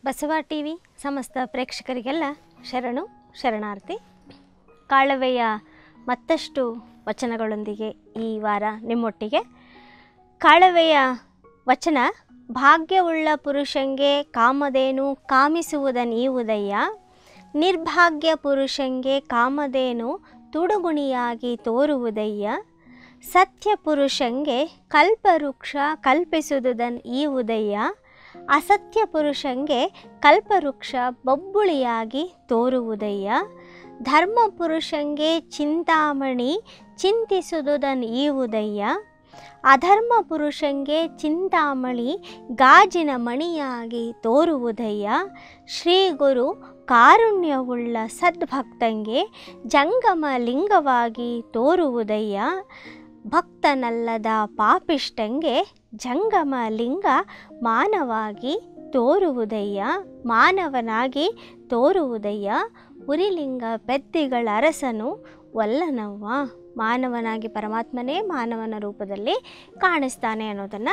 Basava T V ಸಮಸ್ತ ಪ್ರೇಕ್ಷಕರಿಗೆಲ್ಲ ಶರಣು ಶರಣಾರ್ಥಿ ಕಾಳವೆಯ ಮತ್ತಷ್ಟು ವಚನಗಳೊಂದಿಗೆ ಈ ವಾರ ನಿಮ್ಮೊಟ್ಟಿಗೆ ಕಾಳವೆಯ ವಚನ ಭಾಗ್ಯವುಳ್ಳ ಪುರುಷಂಗೆ ಕಾಮಧೇನು ಕಾಮಿಸುವುದ ನೀವುದಯ್ಯ ನಿರ್ಭಾಗ್ಯ ಪುರುಷಂಗೆ ಕಾಮಧೇನು ತುಡುಗುಣಿಯಾಗಿ ತೋರುವುದಯ್ಯ ಸತ್ಯ ಪುರುಷಂಗೆ ಕಲ್ಪವೃಕ್ಷ ಕಲ್ಪಿಸುವುದನ್ ಈ ಉದಯ ಅಸತ್ಯ ಪುರುಷಂಗೆ ಕಲ್ಪವೃಕ್ಷ ಬೊಬ್ಬುಳಿಯಾಗಿ ತೋರುವುದಯ್ಯ ಧರ್ಮ ಪುರುಷಂಗೆ ಚಿಂತಾಮಣಿ ಚಿಂತಿಸುವುದನ್ ಈ ಉದಯ ಅಧರ್ಮ ಪುರುಷಂಗೆ ಚಿಂತಾಮಣಿ ಗಾಜಿನ ಮಣಿಯಾಗಿ ತೋರುವುದಯ್ಯ ಶ್ರೀ ಗುರು ಕಾರುಣ್ಯವುಳ್ಳ ಸದ್ಭಕ್ತಂಗೆ ಜಂಗಮ ಲಿಂಗವಾಗಿ ತೋರುವುದಯ್ಯ ಭಕ್ತನಲ್ಲದ ಪಾಪಿಷ್ಟಂಗೆ ಜಂಗಮ ಲಿಂಗ ಮಾನವಾಗಿ ತೋರುವುದಯ್ಯ ಮಾನವನಾಗಿ ತೋರುವುದಯ್ಯ ಉರಿಲಿಂಗ ಪೆದ್ದಿಗಳ ಅರಸನು ಒಲ್ಲನವ್ವ ಮಾನವನಾಗಿ ಪರಮಾತ್ಮನೇ ಮಾನವನ ರೂಪದಲ್ಲಿ ಕಾಣಿಸ್ತಾನೆ ಅನ್ನೋದನ್ನು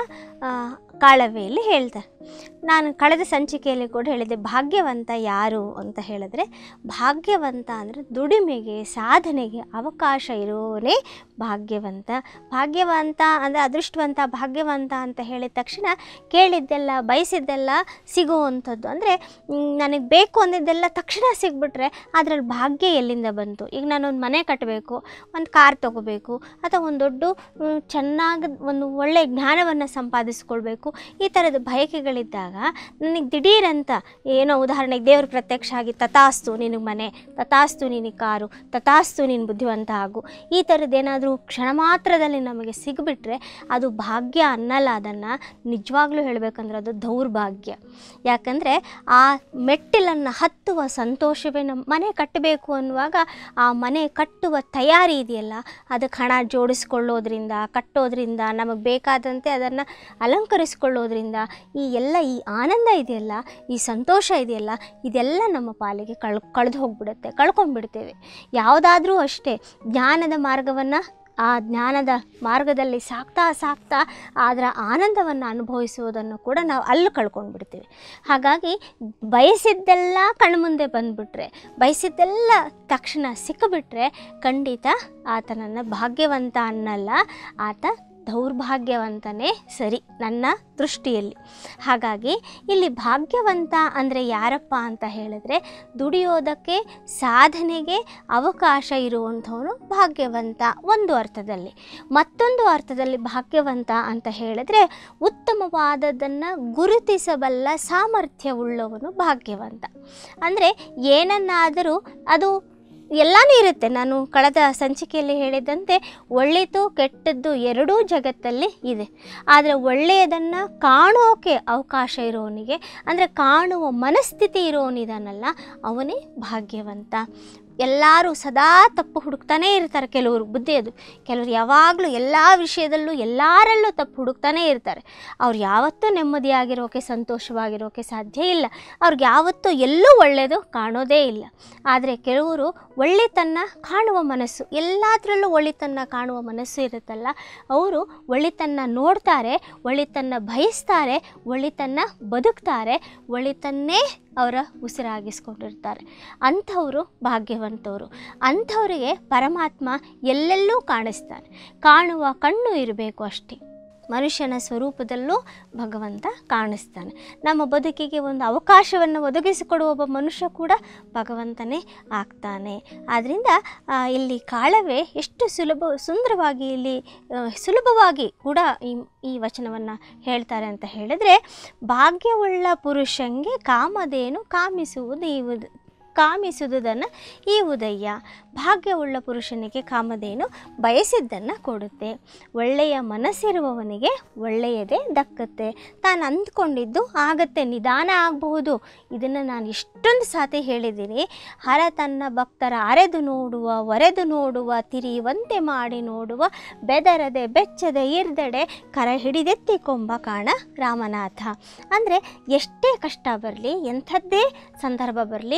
ಕಾಳವೆಯಲ್ಲಿ ಹೇಳ್ತಾರೆ ನಾನು ಕಳೆದ ಸಂಚಿಕೆಯಲ್ಲಿ ಕೂಡ ಹೇಳಿದೆ ಭಾಗ್ಯವಂತ ಯಾರು ಅಂತ ಹೇಳಿದ್ರೆ ಭಾಗ್ಯವಂತ ಅಂದರೆ ದುಡಿಮೆಗೆ ಸಾಧನೆಗೆ ಅವಕಾಶ ಇರೋನೇ ಭಾಗ್ಯವಂತ ಭಾಗ್ಯವಂತ ಅಂದರೆ ಅದೃಷ್ಟವಂತ ಭಾಗ್ಯವಂತ ಅಂತ ಹೇಳಿದ ತಕ್ಷಣ ಕೇಳಿದ್ದೆಲ್ಲ ಬಯಸಿದ್ದೆಲ್ಲ ಸಿಗುವಂಥದ್ದು ಅಂದರೆ ನನಗೆ ಬೇಕು ಅಂದಿದ್ದೆಲ್ಲ ತಕ್ಷಣ ಸಿಗ್ಬಿಟ್ರೆ ಅದರಲ್ಲಿ ಭಾಗ್ಯ ಎಲ್ಲಿಂದ ಬಂತು ಈಗ ನಾನೊಂದು ಮನೆ ಕಟ್ಟಬೇಕು ಒಂದು ಕಾರ್ ತೊಗೋಬೇಕು ಅಥವಾ ಒಂದು ದೊಡ್ಡ ಮ್, ಚೆನ್ನಾಗಿ ಒಂದು ಒಳ್ಳೆಯ ಜ್ಞಾನವನ್ನು ಸಂಪಾದಿಸ್ಕೊಳ್ಬೇಕು ಈ ಥರದ ಬಯಕೆಗಳಿದ್ದಾಗ ನನಗೆ ದಿಢೀರಂತ ಏನೋ ಉದಾಹರಣೆಗೆ ದೇವ್ರ ಪ್ರತ್ಯಕ್ಷ ಆಗಿ ತಥಾಸ್ತು ನಿನಗೆ ಮನೆ ತಥಾಸ್ತು ನಿನಗೆ ಕಾರು ತಥಾಸ್ತು ನೀನು ಬುದ್ಧಿವಂತ ಆಗು ಈ ಥರದ್ದು ಏನಾದರೂ ಕ್ಷಣ ಮಾತ್ರದಲ್ಲಿ ನಮಗೆ ಸಿಗ್ಬಿಟ್ರೆ ಅದು ಭಾಗ್ಯ ಅನ್ನಲ್ಲ ಅದನ್ನು ನಿಜವಾಗ್ಲೂ ಹೇಳಬೇಕಂದ್ರೆ ಅದು ದೌರ್ಭಾಗ್ಯ ಯಾಕಂದರೆ ಆ ಮೆಟ್ಟಿಲನ್ನು ಹತ್ತುವ ಸಂತೋಷವೇ ನಮ್ಮ ಮನೆ ಕಟ್ಟಬೇಕು ಅನ್ನುವಾಗ ಆ ಮನೆ ಕಟ್ಟುವ ತಯಾರಿ ಇದೆಯಲ್ಲ ಅದಕ್ಕೆ ಹಣ ಜೋಡಿಸ್ಕೊಳ್ಳೋದ್ರಿಂದ ಕಟ್ಟೋದ್ರಿಂದ ನಮಗೆ ಬೇಕಾದಂತೆ ಅದನ್ನು ಅಲಂಕರಿಸ್ಕೊಳ್ಳೋದ್ರಿಂದ ಈ ಎಲ್ಲ ಈ ಆನಂದ ಇದೆಯಲ್ಲ ಈ ಸಂತೋಷ ಇದೆಯಲ್ಲ ಇದೆಲ್ಲ ನಮ್ಮ ಪಾಲಿಗೆ ಕಳ್ ಕಳೆದು ಹೋಗ್ಬಿಡುತ್ತೆ ಕಳ್ಕೊಂಡ್ಬಿಡ್ತೇವೆ ಯಾವುದಾದ್ರೂ ಅಷ್ಟೇ ಜ್ಞಾನದ ಮಾರ್ಗವನ್ನು ಆ ಜ್ಞಾನದ ಮಾರ್ಗದಲ್ಲಿ ಸಾಕ್ತಾ ಸಾಕ್ತಾ ಅದರ ಆನಂದವನ್ನು ಅನುಭವಿಸುವುದನ್ನು ಕೂಡ ನಾವು ಅಲ್ಲಿ ಕಳ್ಕೊಂಡ್ಬಿಡ್ತೀವಿ ಹಾಗಾಗಿ ಬಯಸಿದ್ದೆಲ್ಲ ಕಣ್ಮುಂದೆ ಬಂದುಬಿಟ್ರೆ ಬಯಸಿದ್ದೆಲ್ಲ ತಕ್ಷಣ ಸಿಕ್ಕಿಬಿಟ್ರೆ ಖಂಡಿತ ಆತನನ್ನು ಭಾಗ್ಯವಂತ ಅನ್ನಲ್ಲ ಆತ ದೌರ್ಭಾಗ್ಯವಂತನೇ ಸರಿ ನನ್ನ ದೃಷ್ಟಿಯಲ್ಲಿ ಹಾಗಾಗಿ ಇಲ್ಲಿ ಭಾಗ್ಯವಂತ ಅಂದರೆ ಯಾರಪ್ಪ ಅಂತ ಹೇಳಿದ್ರೆ ದುಡಿಯೋದಕ್ಕೆ ಸಾಧನೆಗೆ ಅವಕಾಶ ಇರುವಂಥವನು ಭಾಗ್ಯವಂತ ಒಂದು ಅರ್ಥದಲ್ಲಿ ಮತ್ತೊಂದು ಅರ್ಥದಲ್ಲಿ ಭಾಗ್ಯವಂತ ಅಂತ ಹೇಳಿದ್ರೆ ಉತ್ತಮವಾದದ್ದನ್ನು ಗುರುತಿಸಬಲ್ಲ ಸಾಮರ್ಥ್ಯವುಳ್ಳವನು ಭಾಗ್ಯವಂತ ಅಂದರೆ ಏನನ್ನಾದರೂ ಅದು ಎಲ್ಲನೂ ಇರುತ್ತೆ ನಾನು ಕಳೆದ ಸಂಚಿಕೆಯಲ್ಲಿ ಹೇಳಿದಂತೆ ಒಳ್ಳೆಯದು ಕೆಟ್ಟದ್ದು ಎರಡೂ ಜಗತ್ತಲ್ಲಿ ಇದೆ ಆದರೆ ಒಳ್ಳೆಯದನ್ನು ಕಾಣೋಕೆ ಅವಕಾಶ ಇರೋನಿಗೆ ಅಂದರೆ ಕಾಣುವ ಮನಸ್ಥಿತಿ ಇರೋನಿದಾನಲ್ಲ ಅವನೇ ಭಾಗ್ಯವಂತ ಎಲ್ಲರೂ ಸದಾ ತಪ್ಪು ಹುಡುಕ್ತಾನೇ ಇರ್ತಾರೆ ಕೆಲವರು ಬುದ್ಧಿ ಅದು ಕೆಲವರು ಯಾವಾಗಲೂ ಎಲ್ಲ ವಿಷಯದಲ್ಲೂ ಎಲ್ಲರಲ್ಲೂ ತಪ್ಪು ಹುಡುಕ್ತಾನೇ ಇರ್ತಾರೆ ಅವ್ರು ಯಾವತ್ತೂ ನೆಮ್ಮದಿಯಾಗಿರೋಕೆ ಸಂತೋಷವಾಗಿರೋಕೆ ಸಾಧ್ಯ ಇಲ್ಲ ಅವ್ರಿಗೆ ಯಾವತ್ತೂ ಎಲ್ಲೂ ಒಳ್ಳೆಯದು ಕಾಣೋದೇ ಇಲ್ಲ ಆದರೆ ಕೆಲವರು ಒಳ್ಳೆತನ ಕಾಣುವ ಮನಸ್ಸು ಎಲ್ಲದರಲ್ಲೂ ಒಳಿತನ್ನ ಕಾಣುವ ಮನಸ್ಸು ಇರುತ್ತಲ್ಲ ಅವರು ಒಳಿತನ್ನ ನೋಡ್ತಾರೆ ಒಳಿತನ್ನ ಬಯಸ್ತಾರೆ ಒಳಿತನ್ನ ಬದುಕ್ತಾರೆ ಒಳಿತನ್ನೇ ಅವರ ಉಸಿರಾಗಿಸ್ಕೊಂಡಿರ್ತಾರೆ ಅಂಥವರು ಭಾಗ್ಯವಂತವರು ಅಂಥವರಿಗೆ ಪರಮಾತ್ಮ ಎಲ್ಲೆಲ್ಲೂ ಕಾಣಿಸ್ತಾನೆ ಕಾಣುವ ಕಣ್ಣು ಇರಬೇಕು ಅಷ್ಟೇ ಮನುಷ್ಯನ ಸ್ವರೂಪದಲ್ಲೂ ಭಗವಂತ ಕಾಣಿಸ್ತಾನೆ ನಮ್ಮ ಬದುಕಿಗೆ ಒಂದು ಅವಕಾಶವನ್ನು ಒದಗಿಸಿಕೊಡುವ ಒಬ್ಬ ಮನುಷ್ಯ ಕೂಡ ಭಗವಂತನೇ ಆಗ್ತಾನೆ ಆದ್ದರಿಂದ ಆ, ಇಲ್ಲಿ ಕಾಳವೇ ಎಷ್ಟು ಸುಲಭ ಸುಂದರವಾಗಿ ಇಲ್ಲಿ ಆ, ಸುಲಭವಾಗಿ ಕೂಡ ಈ ಈ ವಚನವನ್ನು ಹೇಳ್ತಾರೆ ಅಂತ ಹೇಳಿದರೆ ಭಾಗ್ಯವುಳ್ಳ ಪುರುಷಂಗೆ ಕಾಮಧೇನು ಕಾಮಿಸುವುದು ಇವುದು ಕಾಮಿಸುವುದನ್ನು ಈ ಉದಯ ಭಾಗ್ಯವುಳ್ಳ ಪುರುಷನಿಗೆ ಕಾಮಧೇನು ಬಯಸಿದ್ದನ್ನು ಕೊಡುತ್ತೆ ಒಳ್ಳೆಯ ಮನಸ್ಸಿರುವವನಿಗೆ ಒಳ್ಳೆಯದೇ ದಕ್ಕತ್ತೆ ತಾನು ಅಂದ್ಕೊಂಡಿದ್ದು ಆಗತ್ತೆ ನಿಧಾನ ಆಗಬಹುದು ಇದನ್ನು ನಾನು ಎಷ್ಟೊಂದು ಸಾತಿ ಹೇಳಿದ್ದೀನಿ ಹರ ತನ್ನ ಭಕ್ತರ ಅರೆದು ನೋಡುವ ಒರೆದು ನೋಡುವ ತಿರಿಯುವಂತೆ ಮಾಡಿ ನೋಡುವ ಬೆದರದೆ ಬೆಚ್ಚದೆ ಇರ್ದಡೆ ಕರ ಹಿಡಿದೆತ್ತಿಕೊಂಬ ಕಾಣ ರಾಮನಾಥ ಅಂದರೆ ಎಷ್ಟೇ ಕಷ್ಟ ಬರಲಿ ಎಂಥದ್ದೇ ಸಂದರ್ಭ ಬರಲಿ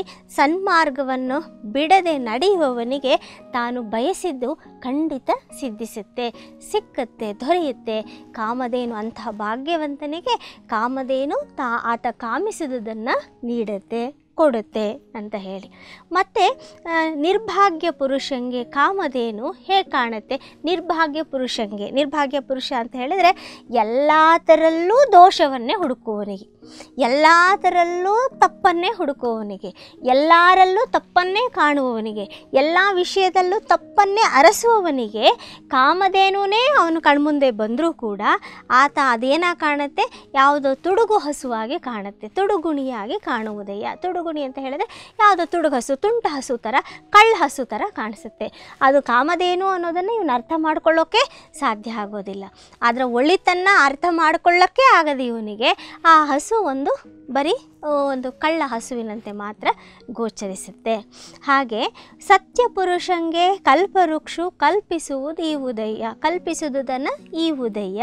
ಸನ್ಮಾರ್ಗವನ್ನು ಬಿಡದೆ ನಡೆಯುವವನಿಗೆ ತಾನು ಬಯಸಿದ್ದು ಖಂಡಿತ ಸಿದ್ಧಿಸುತ್ತೆ ಸಿಕ್ಕತ್ತೆ ದೊರೆಯುತ್ತೆ ಕಾಮಧೇನು ಅಂತಹ ಭಾಗ್ಯವಂತನಿಗೆ ಕಾಮಧೇನು ತಾ ಆತ ಕಾಮಿಸಿದುದನ್ನು ನೀಡುತ್ತೆ ಕೊಡುತ್ತೆ ಅಂತ ಹೇಳಿ ಮತ್ತು ನಿರ್ಭಾಗ್ಯ ಪುರುಷಂಗೆ ಕಾಮಧೇನು ಹೇಗೆ ಕಾಣುತ್ತೆ ನಿರ್ಭಾಗ್ಯ ಪುರುಷಂಗೆ ನಿರ್ಭಾಗ್ಯ ಪುರುಷ ಅಂತ ಹೇಳಿದರೆ ಎಲ್ಲ ಥರಲ್ಲೂ ದೋಷವನ್ನೇ ಹುಡುಕುವವನಿಗೆ ಎಲ್ಲ ಥರಲ್ಲೂ ತಪ್ಪನ್ನೇ ಹುಡುಕುವವನಿಗೆ ಎಲ್ಲರಲ್ಲೂ ತಪ್ಪನ್ನೇ ಕಾಣುವವನಿಗೆ ಎಲ್ಲ ವಿಷಯದಲ್ಲೂ ತಪ್ಪನ್ನೇ ಅರಸುವವನಿಗೆ ಕಾಮಧೇನುನೇ ಅವನು ಕಣ್ಮುಂದೆ ಬಂದರೂ ಕೂಡ ಆತ ಅದೇನ ಕಾಣುತ್ತೆ ಯಾವುದೋ ತುಡುಗು ಹಸುವಾಗಿ ಕಾಣುತ್ತೆ ತುಡುಗುಣಿಯಾಗಿ ಕಾಣುವುದಯ್ಯ ತುಡುಗುಣಿ ಅಂತ ಹೇಳಿದ್ರೆ ಯಾವುದೋ ತುಡುಗು ಹಸು ತುಂಟ ಹಸು ಥರ ಕಳ್ಳ ಹಸು ಥರ ಕಾಣಿಸುತ್ತೆ ಅದು ಕಾಮಧೇನು ಅನ್ನೋದನ್ನು ಇವನು ಅರ್ಥ ಮಾಡ್ಕೊಳ್ಳೋಕ್ಕೆ ಸಾಧ್ಯ ಆಗೋದಿಲ್ಲ ಅದರ ಒಳಿತನ್ನು ಅರ್ಥ ಮಾಡ್ಕೊಳ್ಳೋಕ್ಕೆ ಆಗದು ಇವನಿಗೆ ಆ ಹಸು ಒಂದು ಬರೀ ಆ, ಒಂದು ಕಳ್ಳ ಹಸುವಿನಂತೆ ಮಾತ್ರ ಗೋಚರಿಸುತ್ತೆ ಹಾಗೆ ಸತ್ಯ ಪುರುಷಂಗೆ ಕಲ್ಪವೃಕ್ಷು ಕಲ್ಪಿಸುವುದು ಈ ಉದಯ ಕಲ್ಪಿಸುವುದನ್ನು ಈ ಉದಯ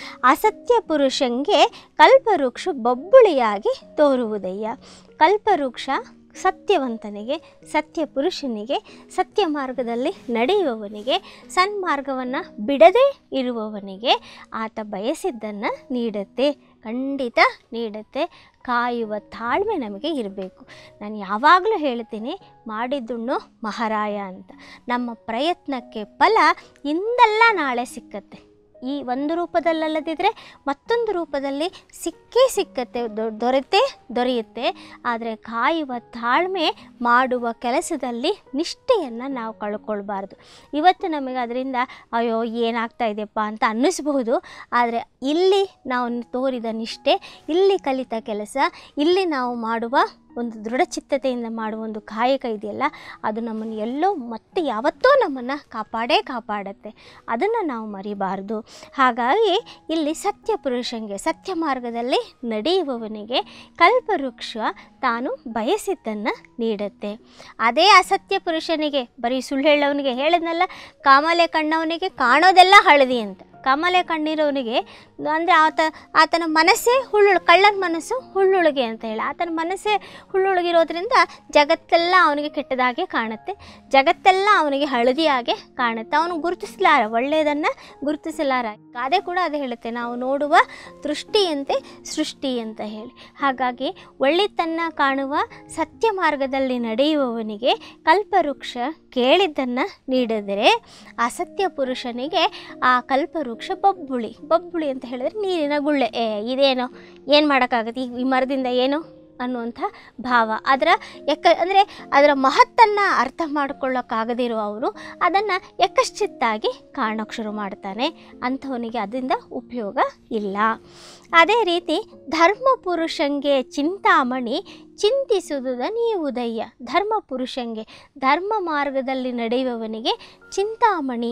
ಅಸತ್ಯ ಪುರುಷಂಗೆ ಕಲ್ಪವೃಕ್ಷ ಬೊಬ್ಬುಳಿಯಾಗಿ ತೋರುವುದಯ್ಯ ಕಲ್ಪವೃಕ್ಷ ಸತ್ಯವಂತನಿಗೆ ಸತ್ಯ ಪುರುಷನಿಗೆ ಸತ್ಯ ಮಾರ್ಗದಲ್ಲಿ ನಡೆಯುವವನಿಗೆ ಸನ್ಮಾರ್ಗವನ್ನು ಬಿಡದೇ ಇರುವವನಿಗೆ ಆತ ಬಯಸಿದ್ದನ್ನು ನೀಡುತ್ತೆ ಖಂಡಿತ ನೀಡುತ್ತೆ ಕಾಯುವ ತಾಳ್ಮೆ ನಮಗೆ ಇರಬೇಕು ನಾನು ಯಾವಾಗಲೂ ಹೇಳ್ತೀನಿ ಮಾಡಿದ್ದುಣ್ಣು ಮಹಾರಾಯ ಅಂತ ನಮ್ಮ ಪ್ರಯತ್ನಕ್ಕೆ ಫಲ ಇಂದಲ್ಲ ನಾಳೆ ಸಿಕ್ಕತ್ತೆ ಈ ಒಂದು ರೂಪದಲ್ಲಲ್ಲದಿದ್ದರೆ ಮತ್ತೊಂದು ರೂಪದಲ್ಲಿ ಸಿಕ್ಕೇ ಸಿಕ್ಕತ್ತೆ ದೊ- ದೊರೆತೇ ದೊರೆಯುತ್ತೆ ಆದರೆ ಕಾಯುವ ತಾಳ್ಮೆ ಮಾಡುವ ಕೆಲಸದಲ್ಲಿ ನಿಷ್ಠೆಯನ್ನು ನಾವು ಕಳ್ಕೊಳ್ಬಾರ್ದು ಇವತ್ತು ನಮಗೆ ಅದರಿಂದ ಅಯ್ಯೋ ಏನಾಗ್ತಾ ಇದೆಯಪ್ಪ ಅಂತ ಅನ್ನಿಸ್ಬಹುದು ಆದರೆ ಇಲ್ಲಿ ನಾವು ತೋರಿದ ನಿಷ್ಠೆ ಇಲ್ಲಿ ಕಲಿತ ಕೆಲಸ ಇಲ್ಲಿ ನಾವು ಮಾಡುವ ಒಂದು ದೃಢಚಿತ್ತತೆಯಿಂದ ಮಾಡುವ ಒಂದು ಕಾಯಕ ಇದೆಯಲ್ಲ ಅದು ನಮ್ಮನ್ನು ಎಲ್ಲೋ ಮತ್ತೆ ಯಾವತ್ತೂ ನಮ್ಮನ್ನು ಕಾಪಾಡೇ ಕಾಪಾಡುತ್ತೆ ಅದನ್ನು ನಾವು ಮರಿಬಾರ್ದು ಹಾಗಾಗಿ ಇಲ್ಲಿ ಸತ್ಯ ಪುರುಷಂಗೆ ಸತ್ಯ ಮಾರ್ಗದಲ್ಲಿ ನಡೆಯುವವನಿಗೆ ಕಲ್ಪವೃಕ್ಷ ತಾನು ಬಯಸಿದ್ದನ್ನು ನೀಡುತ್ತೆ ಅದೇ ಅಸತ್ಯ ಪುರುಷನಿಗೆ ಬರೀ ಸುಳ್ಳು ಹೇಳೋವನಿಗೆ ಹೇಳಿದ್ನಲ್ಲ ಕಾಮಲೆ ಕಣ್ಣವನಿಗೆ ಕಾಣೋದೆಲ್ಲ ಹಳದಿ ಅಂತ ಕಮಲೆ ಕಣ್ಣಿರೋನಿಗೆ ಅಂದರೆ ಆತ ಆತನ ಮನಸ್ಸೇ ಹುಳ್ಳು ಕಳ್ಳನ ಮನಸ್ಸು ಹುಳ್ಳುಳಿಗೆ ಅಂತ ಹೇಳಿ ಆತನ ಮನಸ್ಸೇ ಹುಳ್ಳುಳಗಿರೋದ್ರಿಂದ ಜಗತ್ತೆಲ್ಲ ಅವನಿಗೆ ಕೆಟ್ಟದಾಗೆ ಕಾಣುತ್ತೆ ಜಗತ್ತೆಲ್ಲ ಅವನಿಗೆ ಹಳದಿಯಾಗೆ ಕಾಣುತ್ತೆ ಅವನು ಗುರುತಿಸಲಾರ ಒಳ್ಳೆಯದನ್ನು ಗುರುತಿಸಲಾರ ಗಾದೆ ಕೂಡ ಅದೇ ಹೇಳುತ್ತೆ ನಾವು ನೋಡುವ ದೃಷ್ಟಿಯಂತೆ ಸೃಷ್ಟಿ ಅಂತ ಹೇಳಿ ಹಾಗಾಗಿ ಒಳ್ಳೆತನ್ನ ಕಾಣುವ ಸತ್ಯ ಮಾರ್ಗದಲ್ಲಿ ನಡೆಯುವವನಿಗೆ ಕಲ್ಪವೃಕ್ಷ ಕೇಳಿದ್ದನ್ನು ನೀಡಿದರೆ ಅಸತ್ಯ ಪುರುಷನಿಗೆ ಆ ಕಲ್ಪವೃಕ್ಷ ಬಬ್ಬುಳಿ ಬಬ್ಬುಳಿ ಅಂತ ಹೇಳಿದ್ರೆ ನೀರಿನ ಗುಳ್ಳೆ ಏ ಇದೇನೋ ಏನು ಮಾಡೋಕ್ಕಾಗತ್ತೆ ಈ ಈ ಮರದಿಂದ ಏನು ಅನ್ನುವಂಥ ಭಾವ ಅದರ ಎಕ್ಕ ಅಂದರೆ ಅದರ ಮಹತ್ತನ್ನು ಅರ್ಥ ಮಾಡ್ಕೊಳ್ಳೋಕ್ಕಾಗದಿರೋ ಅವನು ಅದನ್ನು ಯಕಶ್ಚಿತ್ತಾಗಿ ಕಾಣೋಕ್ಕೆ ಶುರು ಮಾಡ್ತಾನೆ ಅಂಥವನಿಗೆ ಅದರಿಂದ ಉಪಯೋಗ ಇಲ್ಲ ಅದೇ ರೀತಿ ಧರ್ಮ ಪುರುಷಂಗೆ ಚಿಂತಾಮಣಿ ಚಿಂತಿಸುವುದ ನೀವುದಯ್ಯ ಧರ್ಮ ಪುರುಷಂಗೆ ಧರ್ಮ ಮಾರ್ಗದಲ್ಲಿ ನಡೆಯುವವನಿಗೆ ಚಿಂತಾಮಣಿ